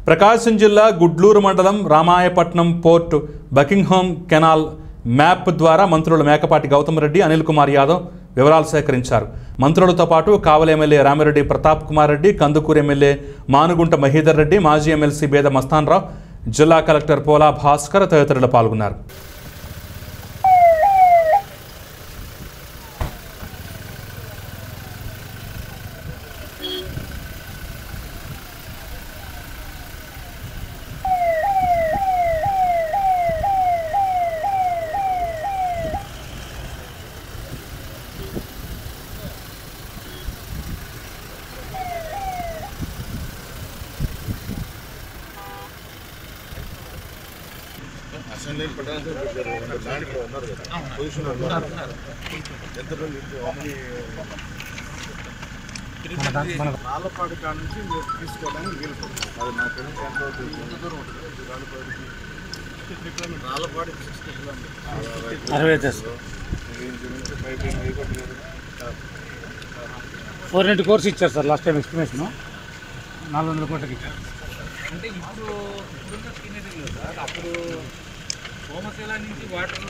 ప్రకాశం జిల్లా గుడ్లూరు మండలం Ramayapatnam port Buckingham canal map ద్వారా మంత్రులు మేకపాటి గౌతమ్ రెడ్డి అనిల్ కుమార్ యాదవ్ వివరాలు సేకరించారు మంత్రులతో పాటు కావలి ఎమ్మెల్యే రామిరెడ్డి ప్రతాప్ కుమార్ రెడ్డి కందుకూరు ఎమ్మెల్యే మానుగుంట మహీధర్ రెడ్డి మాజీ ఎమ్మెల్సీ బేద మస్తాన్రావు జిల్లా కలెక్టర్ పోలా భాస్కర్ తదితరులు పాల్గొన్నారు అసెంబ్లీ పెట్టడానికి పెట్టారు ల్యాండ్ ఇక్కడ ఉన్నారు కదా పొజిషన్ ఉన్నారు ఎంత మంది అన్ని రాళ్ళపాడు కాడ నుంచి మీరు తీసుకోవడానికి వీలు పడుతుంది అది నాకు తెలిసి ఎంత అవుతుంది? ఎంత దూరం ఉంటుంది రాళ్ళపాడికి రాళ్ళపాడి సిక్స్టీ కిలోమీటర్స్ అరవై తెస్తా ఇంటి నుంచి పైపింగ్ అయిపోతుంది ఫోర్ నైంటీ కోర్స్ ఇచ్చారు సార్ లాస్ట్ టైం ఎస్టిమేషన్ నాలుగు వందల కోట్లకి ఇచ్చారు అంటే ఇప్పుడు ఇప్పుడున్న సీనరీలో సార్ అప్పుడు సోమశిల నుంచి వాటర్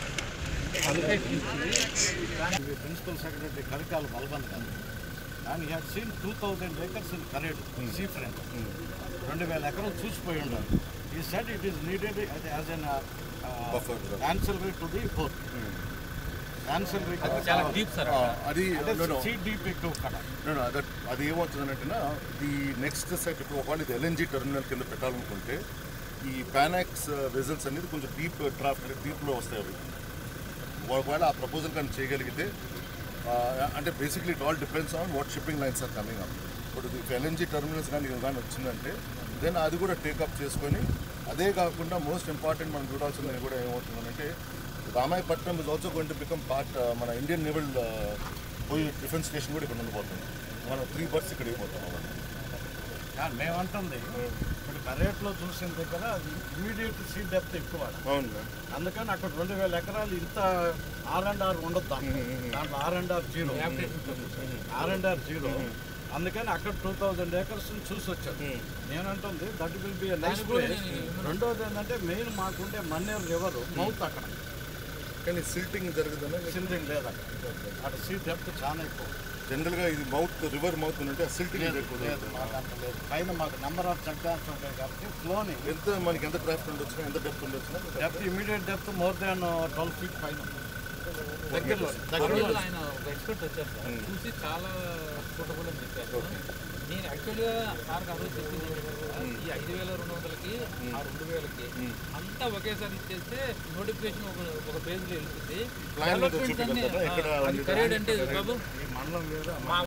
ప్రిన్సిపల్ సెక్రటరీ కరికాల బల్బంద్ గారు and he had seen two thousand acres in Karedu sea front రెండు వేల ఎకరాలు చూసిపోయి ఉండాలి ఈ set it is needed as an Buffer. ఆన్సర్వరీ టు ది పోర్ట్ ఆన్సర్వరీ చాలా డీప్ సార్ అది no, no. సీ డీప్ ఎక్కువ కదా No, no, that- అది ఏమవుతుందంటే ది నెక్స్ట్ సెట్ ఇప్పుడు ఒకవేళ ఇది ఎల్ఎన్జీ టెర్మినల్ కింద పెట్టాలనుకుంటే ఈ పానాక్స్ వెజల్స్ అనేది కొంచెం డీప్ ట్రాఫిక్ డీప్లో వస్తాయి అవి ఒకవేళ ఆ ప్రపోజల్ కానీ చేయగలిగితే ఆ, అంటే basically it all depends on what shipping lines are coming up ఇప్పుడు ఇఫ్ ఎల్ఎన్జీ టెర్మినల్స్ కానీ ఇవి కానీ వచ్చిందంటే దెన్ అది కూడా టేకప్ చేసుకొని అదే కాకుండా మోస్ట్ ఇంపార్టెంట్ మనం చూడాల్సింది కూడా ఏమవుతుందంటే Ramayapatnam is also going to become part మన ఇండియన్ నేవల్ పోయి డిఫెన్స్ స్టేషన్ కూడా ఇక్కడ ఉండిపోతుంది మనం త్రీ బర్డ్స్ ఇక్కడ అయిపోతాం అన్నమాట. కానీ మేమంటుంది ఇప్పుడు కరేట్లో చూసిన దగ్గర ఇమీడియట్ సీ డెప్త్ ఎక్కువ అవును అందుకని అక్కడ రెండు వేల ఎకరాలు ఇంత ఆర్ అండ్ ఆర్ ఉండదు దాంట్లో దాంట్లో R and R zero R and R zero అందుకని అక్కడ టూ థౌజండ్ ఏకర్స్ చూసి వచ్చాను నేనంటుంది that will be nice place రెండోది ఏంటంటే మెయిన్ మాకుండే మన్నేరు రివర్ మౌత్ అక్కడ కానీ సిల్టింగ్ జరుగుతుంది సిల్డింగ్ లేదు అక్కడ అక్కడ సీ డెప్త్ చాలా ఎక్కువ జనరల్గా ఇది మౌత్ రివర్ మౌత్ ఉంటే సిల్టింగ్ లేదు ఎక్కువ లేదు మాకు అంత లేదు పైన మాకు నెంబర్ ఆఫ్ చెక్ డ్యామ్స్ ఉంటాయి కాబట్టి ఫ్లోని ఎంత మనకి ఎంత ట్రాఫిక్ ఉండొచ్చు ఎంత డెప్త్ ఉండొచ్చు depth immediate depth more than twelve feet పైన దగ్గరలో దగ్గరలో ఆయన ఒక ఎక్స్పర్ట్ వచ్చారు సార్ చూసి చాలా సూటబుల్ అని చెప్పారు నేను యాక్చువల్గా సార్కి ఆ రోజు చెప్పింది ఏంటంటే సార్, ఈ ఐదు వేల రెండు వందలకి ఆ రెండు వేలకి అంతా ఒకేసారి ఇచ్చేస్తే నోటిఫికేషన్ ఒక ఒక పేజ్లో వెళ్తుంది Plan లో Developments అన్నీ, చూపించగలుగుతారా? ఎక్కడ ఆ, అది ఉంది? కరేడ్ అంటే బాబు ఈ మండలం మీద మా